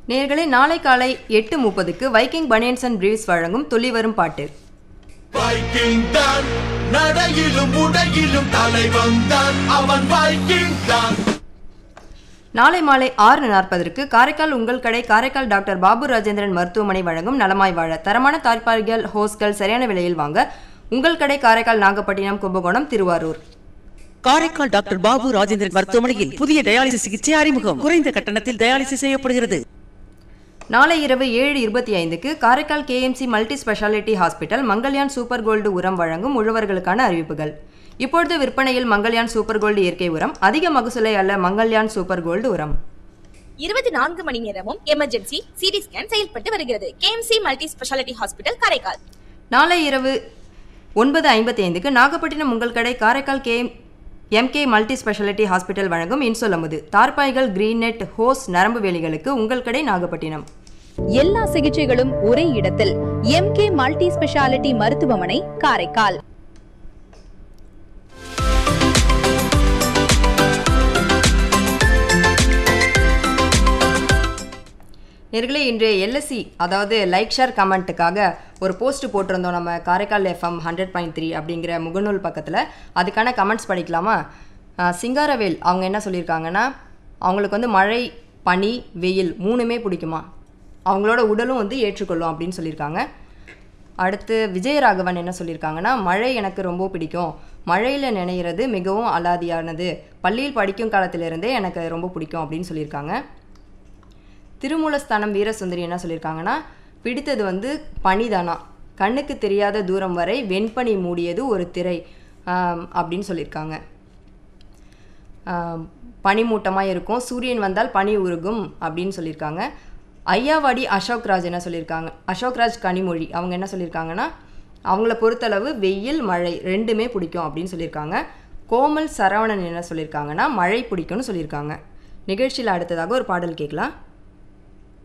நேர்களே நாளை காலை எட்டு முப்பதுக்கு வைக்கிங் பனியன்ஸ் அண்ட் பிரீவ்ஸ் வழங்கும் துள்ளி வரும் பாட்டு வைக்கிங் தான் நடையிலும் உடையிலும் தலைவன் தான் அவன் வைக்கிங் தான் நாளை மாலை ஆறு நாற்பதற்கு காரைக்கால் உங்கள் கடை காரைக்கால் டாக்டர் பாபு ராஜேந்திரன் மருத்துவமனை வழங்கும் நலமாய் வாழ தரமான தாய்ப்பால்கள் ஹோஸ்கள் சரியான விலையில் வாங்க உங்கள் கடை காரைக்கால் நாகப்பட்டினம் கும்பகோணம் திருவாரூர் காரைக்கால் டாக்டர் பாபு ராஜேந்திரன் மருத்துவமனையில் புதிய டயாலிசிஸ் சிகிச்சை அறிமுகம் குறைந்த கட்டணத்தில் டயாலிசிஸ் செய்யப்படுகிறது நாளை இரவு ஏழு இருபத்தி ஐந்துக்கு Karaikal K M C multi speciality hospital Mangalyaan super gold உரம் வழங்கும் உழவர்களுக்கான அறிவிப்புகள் இப்பொழுது விற்பனையில் மங்கல்யான் சூப்பர் கோல்டு இயற்கை உரம் அதிக மகசூலை அல்ல மங்கல்யான் சூப்பர் கோல்டு உரம் இருபத்தி நான்கு மணி நேரமும் எமர்ஜென்சி சிடி ஸ்கேன் செயல்பட்டு வருகிறது K M C multi speciality hospital Karaikal நாளை இரவு ஒன்பது ஐம்பத்தி ஐந்துக்கு நாகப்பட்டினம் உங்கள் கடை Karaikal K M K multi speciality hospital வழங்கும் இன்சொல்லமுது தார்பாய்கள் கிரீன் நெட் ஹோஸ் நரம்பு வேலிகளுக்கு உங்கள் கடை நாகப்பட்டினம் எல்லா சிகிச்சைகளும் ஒரே இடத்தில் எம்கே மல்டி ஸ்பெஷாலிட்டி மருத்துவமனை காரைக்கால் நேர்களே இன்று எல்எஸ்சி அதாவது லைக் ஷேர் கமெண்ட்டுக்காக ஒரு போஸ்ட் போட்டிருந்தோம் நம்ம Karaikal F M hundred point three அப்படிங்கிற முகநூல் பக்கத்தில் அதுக்கான கமெண்ட்ஸ் படிக்கலாமா அஹ், சிங்காரவேல் அவங்க என்ன சொல்லியிருக்காங்கன்னா அவங்களுக்கு வந்து மழை பனி வெயில் மூணுமே பிடிக்குமா அவங்களோட உடலும் வந்து ஏற்றுக்கொள்ளும் அப்படின்னு சொல்லியிருக்காங்க அடுத்து விஜயராகவன் என்ன சொல்லியிருக்காங்கன்னா மழை எனக்கு ரொம்ப பிடிக்கும் மழையில் நினைகிறது மிகவும் அலாதியானது பள்ளியில் படிக்கும் காலத்திலிருந்தே எனக்கு ரொம்ப பிடிக்கும் அப்படின்னு சொல்லியிருக்காங்க திருமூலஸ்தானம் வீரசுந்தரி என்ன சொல்லியிருக்காங்கன்னா பிடித்தது வந்து பனிதானா கண்ணுக்கு தெரியாத தூரம் வரை வெண்பனி மூடியது ஒரு திரை ஆம், அப்படின்னு சொல்லியிருக்காங்க ஆம், பனிமூட்டமாக இருக்கும் சூரியன் வந்தால் பனி உருகும் அப்படின்னு சொல்லியிருக்காங்க ஐயாவாடி அசோக் ராஜ் என்ன சொல்லியிருக்காங்க அசோக் ராஜ் கனிமொழி அவங்க என்ன சொல்லியிருக்காங்கன்னா அவங்கள பொறுத்தளவு வெயில் மழை ரெண்டுமே பிடிக்கும் அப்படின்னு சொல்லியிருக்காங்க கோமல் சரவணன் என்ன சொல்லியிருக்காங்கன்னா மழை பிடிக்கும்னு சொல்லியிருக்காங்க நிகழ்ச்சியில் அடுத்ததாக ஒரு பாடல் கேட்கலாம்